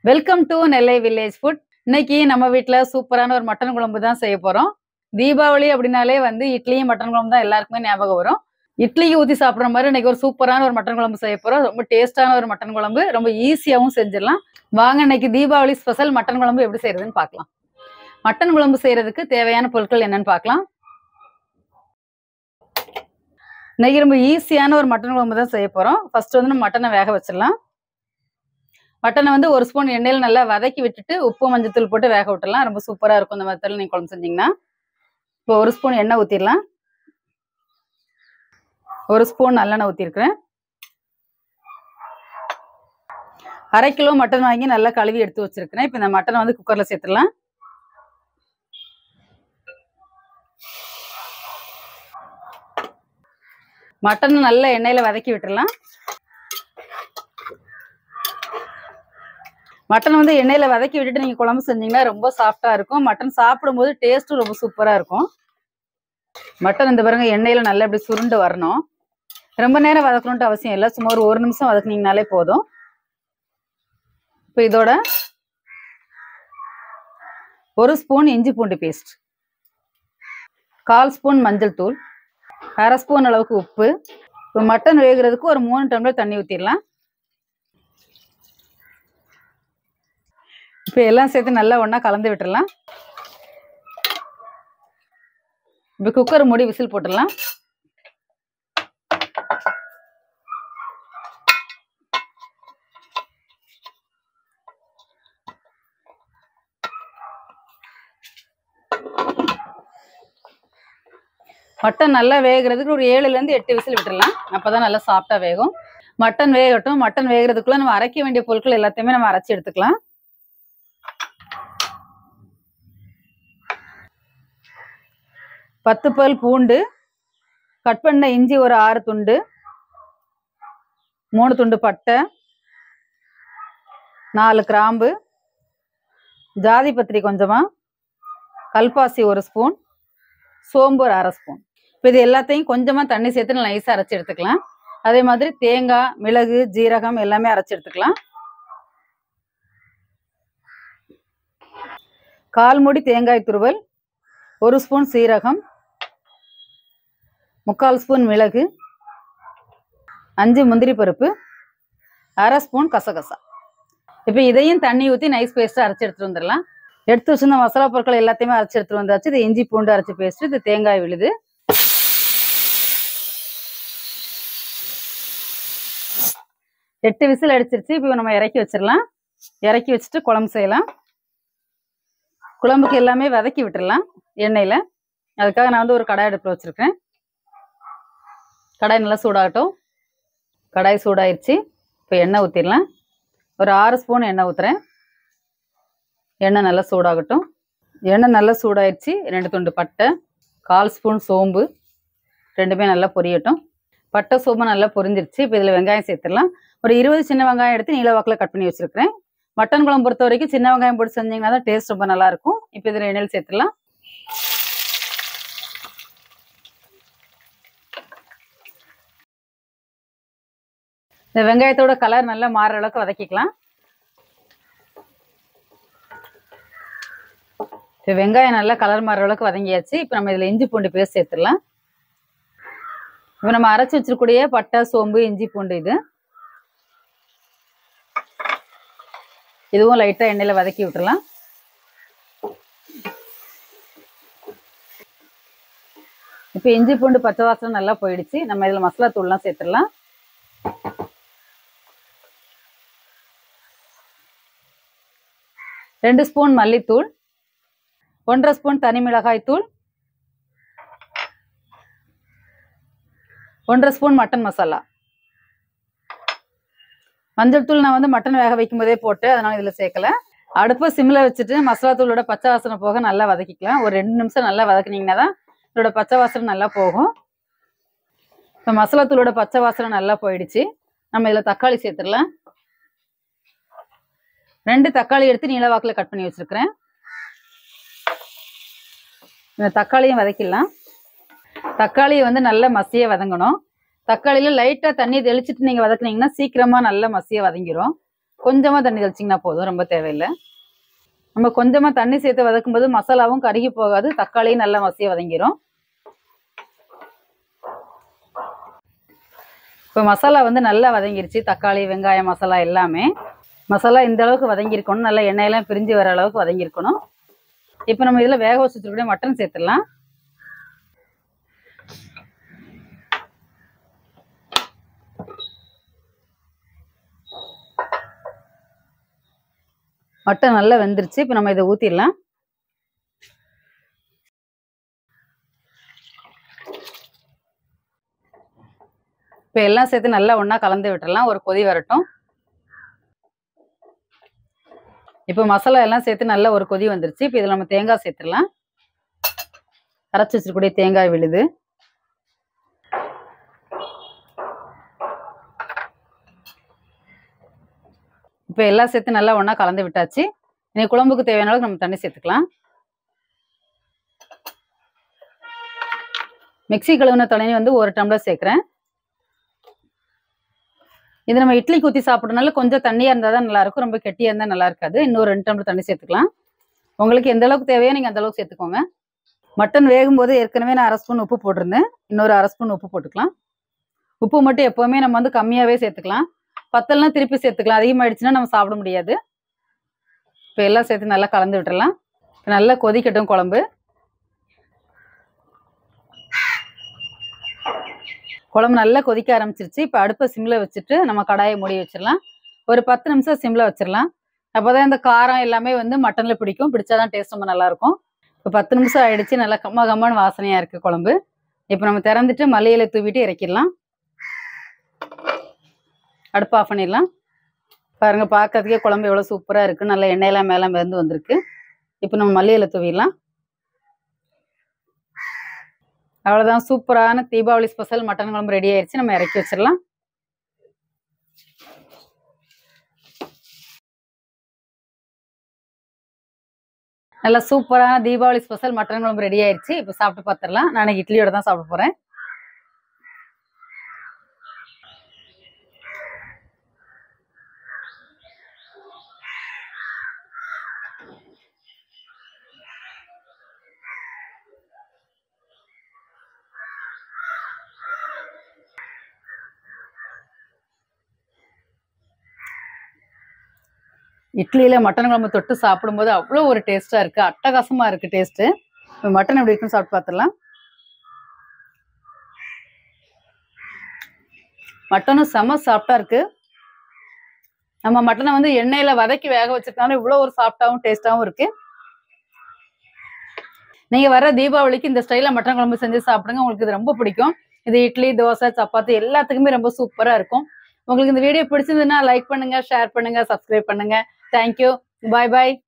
welcome to Nellai village food இன்னைக்கு நம்ம வீட்ல சூப்பரான ஒரு மட்டன் குழம்பு தான் செய்ய போறோம் தீபாவளி அப்படின்னாலே வந்து இட்லியும் மட்டன் குழம்பு தான் எல்லாருக்குமே ஞாபகம் வரும் இட்லிக்கு ஊத்தி சாப்பிடுற மாதிரி இன்னைக்கு ஒரு சூப்பரான ஒரு மட்டன் குழம்பு செய்ய போறோம் ரொம்ப டேஸ்டான ஒரு மட்டன் குழம்பு ரொம்ப ஈஸியாவும் செஞ்சிடலாம் வாங்க இன்னைக்கு தீபாவளி ஸ்பெஷல் மட்டன் குழம்பு எப்படி செய்யறதுன்னு பார்க்கலாம் மட்டன் குழம்பு செய்யறதுக்கு தேவையான பொருட்கள் என்னன்னு பார்க்கலாம் இன்னைக்கு ரொம்ப ஈஸியான ஒரு மட்டன் குழம்பு தான் செய்ய போறோம் ஃபர்ஸ்ட் வந்து நம்ம மட்டனை வேக வச்சிடலாம் மட்டனை வந்து ஒரு ஸ்பூன் எண்ணெயில் நல்லா வதக்கி விட்டுட்டு உப்பு மஞ்சத்தூள் போட்டு வேக விட்டுடலாம் ரொம்ப சூப்பராக இருக்கும் இந்த மெத்தடில் நீங்கள் குழம்பு செஞ்சீங்கன்னா இப்போ ஒரு ஸ்பூன் எண்ணெய் ஊற்றிடலாம் ஒரு ஸ்பூன் நல்லெண்ணெய் ஊற்றிருக்கிறேன் அரை கிலோ மட்டன் வாங்கி நல்லா கழுவி எடுத்து வச்சிருக்கிறேன் இப்போ இந்த மட்டனை வந்து குக்கரில் சேர்த்துடலாம் மட்டனை நல்லா எண்ணெயில் வதக்கி விட்டுடலாம் மட்டன் வந்து எண்ணெயில் வதக்கி விட்டுட்டு நீங்கள் குழம்பு செஞ்சீங்கன்னா ரொம்ப சாஃப்டாக இருக்கும் மட்டன் சாப்பிடும்போது டேஸ்ட்டும் ரொம்ப சூப்பராக இருக்கும் மட்டன் இந்த பாருங்க எண்ணெயில் நல்லா இப்படி சுருண்டு வரணும் ரொம்ப நேரம் வதக்கணுன்ட்டு அவசியம் இல்லை சும்மா ஒரு ஒரு நிமிஷம் வதக்குனீங்கனாலே போதும் இப்போ இதோட ஒரு ஸ்பூன் இஞ்சி பூண்டு பேஸ்ட் கால் ஸ்பூன் மஞ்சள் தூள் அரை ஸ்பூன் அளவுக்கு உப்பு இப்போ மட்டன் வேகிறதுக்கு ஒரு மூணு டம்ளர் தண்ணி ஊற்றிடலாம் இப்போ எல்லாம் சேர்த்து நல்லா ஒன்றா கலந்து விட்டுறலாம் இப்போ குக்கர் மூடி விசில் போட்டுடலாம் மட்டன் நல்லா வேகிறதுக்கு ஒரு ஏழுலேருந்து எட்டு விசில் விட்டுடலாம் அப்போ தான் நல்லா சாஃப்டாக வேகும் மட்டன் வேகட்டும் மட்டன் வேகிறதுக்குள்ளே நம்ம அரைக்க வேண்டிய பொருட்கள் எல்லாத்தையுமே நம்ம அரைச்சி எடுத்துக்கலாம் பத்து பல் பூண்டு கட் பண்ண இஞ்சி ஒரு ஆறு துண்டு மூணு துண்டு பட்டை நாலு கிராம்பு ஜாதி பத்திரி கொஞ்சமாக கல்பாசி ஒரு ஸ்பூன் சோம்பு ஒரு அரை ஸ்பூன் இப்போ இது எல்லாத்தையும் கொஞ்சமாக தண்ணி சேர்த்து நைஸாக அரைச்சி எடுத்துக்கலாம் அதே மாதிரி தேங்காய் மிளகு ஜீரகம் எல்லாமே அரைச்சி எடுத்துக்கலாம் கால் மூடி தேங்காய் துருவல் ஒரு ஸ்பூன் சீரகம் முக்கால் ஸ்பூன் மிளகு அஞ்சு முந்திரி பருப்பு அரை ஸ்பூன் கசகசா இப்போ இதையும் தண்ணி ஊற்றி நைஸ் பேஸ்ட்டாக அரைச்சி எடுத்துட்டு வந்துடலாம் எடுத்து வச்சிருந்த மசாலா பொருட்கள் எல்லாத்தையுமே அரைச்சி எடுத்துட்டு வந்தாச்சு இது இஞ்சி பூண்டு அரைச்சி பேஸ்ட் இது தேங்காய் விழுது எட்டு விசில் அடிச்சிருச்சு இப்போ நம்ம இறக்கி வச்சிடலாம் இறக்கி வச்சுட்டு குழம்பு செய்யலாம் குழம்புக்கு எல்லாமே வதக்கி விட்டுடலாம் எண்ணெயில் அதுக்காக நான் வந்து ஒரு கடாய் அடுப்பில் வச்சுருக்கேன் கடாய் நல்லா சூடாகட்டும் கடாய் சூடாயிருச்சு இப்போ எண்ணெய் ஊற்றிடலாம் ஒரு ஆறு ஸ்பூன் எண்ணெய் ஊற்றுறேன் எண்ணெய் நல்லா சூடாகட்டும் எண்ணெய் நல்லா சூடாயிருச்சு ரெண்டு துண்டு பட்டை கால் ஸ்பூன் சோம்பு ரெண்டுமே நல்லா பொரியட்டும் பட்டை சோம்பு நல்லா பொரிஞ்சிருச்சு இப்போ இதில் வெங்காயம் சேர்த்துடலாம் ஒரு இருபது சின்ன வெங்காயம் எடுத்து நீல வாக்கில் கட் பண்ணி வச்சுருக்கிறேன் மட்டன் குழம்பு பொறுத்த வரைக்கும் சின்ன வெங்காயம் போட்டு செஞ்சீங்கன்னா தான் டேஸ்ட் ரொம்ப நல்லா இருக்கும் இப்போ இதில் எண்ணெயில் சேர்த்துடலாம் இந்த வெங்காயத்தோட கலர் நல்லா மாறுற அளவுக்கு வதக்கிக்கலாம் இப்போ வெங்காயம் நல்லா கலர் மாறுற அளவுக்கு வதங்கியாச்சு இப்போ நம்ம இதில் இஞ்சி பூண்டு பேஸ்ட் சேர்த்துடலாம் இப்போ நம்ம அரைச்சி வச்சிருக்கூடிய பட்டை சோம்பு இஞ்சி பூண்டு இது இதுவும் லைட்டாக எண்ணெயில் வதக்கி விட்டுறலாம் இப்போ இஞ்சி பூண்டு பச்சை வாசனை நல்லா போயிடுச்சு நம்ம இதில் மசாலா தூள்லாம் சேர்த்துடலாம் ரெண்டு ஸ்பூன் மல்லித்தூள் ஒன்றரை ஸ்பூன் தனி மிளகாய் தூள் ஒன்றரை ஸ்பூன் மட்டன் மசாலா மஞ்சள் தூள் நான் வந்து மட்டன் வேக வைக்கும் போதே போட்டு அதனால இதில் சேர்க்கல அடுப்பை சிம்மில் வச்சுட்டு மசாலா தூளோட பச்சை வாசனை போக நல்லா வதக்கிக்கலாம் ஒரு ரெண்டு நிமிஷம் நல்லா வதக்குனீங்கன்னா தான் இதோட பச்சை வாசனை நல்லா போகும் இப்போ மசாலா தூளோட பச்சை வாசனை நல்லா போயிடுச்சு நம்ம இதில் தக்காளி சேர்த்துடலாம் ரெண்டு தக்காளி எடுத்து நீல வாக்கில் கட் பண்ணி வச்சிருக்கிறேன் இந்த தக்காளியும் வதக்கிடலாம் தக்காளியை வந்து நல்லா மசிய வதங்கணும் தக்காளியில லைட்டா தண்ணி தெளிச்சிட்டு நீங்க வதக்குனீங்கன்னா சீக்கிரமா நல்லா மசிய வதங்கிரும் கொஞ்சமாக தண்ணி தெளிச்சிங்கன்னா போதும் ரொம்ப தேவையில்லை நம்ம கொஞ்சமாக தண்ணி சேர்த்து வதக்கும் போது மசாலாவும் கருகி போகாது தக்காளியும் நல்லா மசிய வதங்கிரும் இப்போ மசாலா வந்து நல்லா வதங்கிருச்சு தக்காளி வெங்காயம் மசாலா எல்லாமே மசாலா இந்த அளவுக்கு வதங்கியிருக்கணும் நல்லா எண்ணெயெல்லாம் பிரிஞ்சு வர அளவுக்கு வதங்கியிருக்கணும் இப்போ நம்ம இதில் வேக வச்சு வச்சுருக்கூடிய மட்டன் சேர்த்துடலாம் மட்டன் நல்லா வெந்துருச்சு இப்போ நம்ம இதை ஊற்றிடலாம் இப்போ எல்லாம் சேர்த்து நல்லா ஒன்றா கலந்து விட்டுறலாம் ஒரு கொதி வரட்டும் இப்போ மசாலா எல்லாம் சேர்த்து நல்லா ஒரு கொதி வந்துருச்சு இப்போ இதில் நம்ம தேங்காய் சேர்த்துடலாம் அரைச்சி வச்சிருக்கக்கூடிய தேங்காய் விழுது இப்போ எல்லாம் சேர்த்து நல்லா ஒன்றா கலந்து விட்டாச்சு இனி குழம்புக்கு தேவையான அளவுக்கு நம்ம தண்ணி சேர்த்துக்கலாம் மிக்ஸி கழுவின தண்ணி வந்து ஒரு டம்ளர் சேர்க்குறேன் இது நம்ம இட்லிக்கு ஊற்றி சாப்பிட்றதுனால கொஞ்சம் தண்ணியாக இருந்தால் தான் நல்லாயிருக்கும் ரொம்ப கெட்டியாக இருந்தால் நல்லா இருக்காது இன்னொரு ரெண்டு டம்ளர் தண்ணி சேர்த்துக்கலாம் உங்களுக்கு எந்த அளவுக்கு தேவையோ நீங்கள் அந்த அளவுக்கு சேர்த்துக்கோங்க மட்டன் வேகும்போது ஏற்கனவே நான் அரை ஸ்பூன் உப்பு போட்டிருந்தேன் இன்னொரு அரை ஸ்பூன் உப்பு போட்டுக்கலாம் உப்பு மட்டும் எப்போவுமே நம்ம வந்து கம்மியாகவே சேர்த்துக்கலாம் பத்தல்னா திருப்பி சேர்த்துக்கலாம் அதிகமாகிடுச்சுன்னா நம்ம சாப்பிட முடியாது இப்போ எல்லாம் சேர்த்து நல்லா கலந்து விட்டுறலாம் இப்போ நல்லா கொதிக்கட்டும் குழம்பு குழம்பு நல்லா கொதிக்க ஆரம்பிச்சிருச்சு இப்போ அடுப்பை சிம்மில் வச்சுட்டு நம்ம கடாயை மூடி வச்சிடலாம் ஒரு பத்து நிமிஷம் சிம்மில் வச்சிடலாம் அப்போ தான் இந்த காரம் எல்லாமே வந்து மட்டனில் பிடிக்கும் பிடிச்சாதான் டேஸ்ட் ரொம்ப நல்லாயிருக்கும் இப்போ பத்து நிமிஷம் ஆயிடுச்சு நல்லா கம்ம கம்மான வாசனையாக இருக்குது குழம்பு இப்போ நம்ம திறந்துட்டு மல்லியில தூவிட்டு இறக்கிடலாம் அடுப்பு ஆஃப் பண்ணிடலாம் பாருங்க பார்க்கறதுக்கே குழம்பு எவ்வளோ சூப்பராக இருக்குது நல்லா எண்ணெயெல்லாம் மேலே மிதந்து வந்திருக்கு இப்போ நம்ம மல்லியில தூவிடலாம் அவ்வளோதான் சூப்பரான தீபாவளி ஸ்பெஷல் மட்டன் குழம்பு ரெடி ஆயிடுச்சு நம்ம இறக்கி வச்சிடலாம் நல்லா சூப்பரான தீபாவளி ஸ்பெஷல் மட்டன் குழம்பு ரெடி ஆயிடுச்சு இப்போ சாப்பிட்டு பார்த்துடலாம் நான் இட்லியோட தான் சாப்பிட போகிறேன் இட்லியில மட்டன் குழம்பு தொட்டு சாப்பிடும்போது அவ்வளோ ஒரு டேஸ்டா இருக்கு அட்டகாசமா இருக்கு டேஸ்ட் மட்டன் எப்படி இருக்குன்னு சாப்பிட்டு பார்த்துடலாம் மட்டனும் செம சாஃப்டா இருக்கு நம்ம மட்டனை வந்து எண்ணெயில வதக்கி வேக வச்சிருக்கனால இவ்வளோ ஒரு சாஃப்டாவும் டேஸ்டாவும் இருக்கு நீங்க வர தீபாவளிக்கு இந்த ஸ்டைல மட்டன் குழம்பு செஞ்சு சாப்பிடுங்க உங்களுக்கு இது ரொம்ப பிடிக்கும் இது இட்லி தோசை சப்பாத்தி எல்லாத்துக்குமே ரொம்ப சூப்பரா இருக்கும் உங்களுக்கு இந்த வீடியோ பிடிச்சிருந்ததுன்னா லைக் பண்ணுங்க ஷேர் பண்ணுங்க சப்ஸ்கிரைப் பண்ணுங்க தேங்க்யூ பாய் பாய்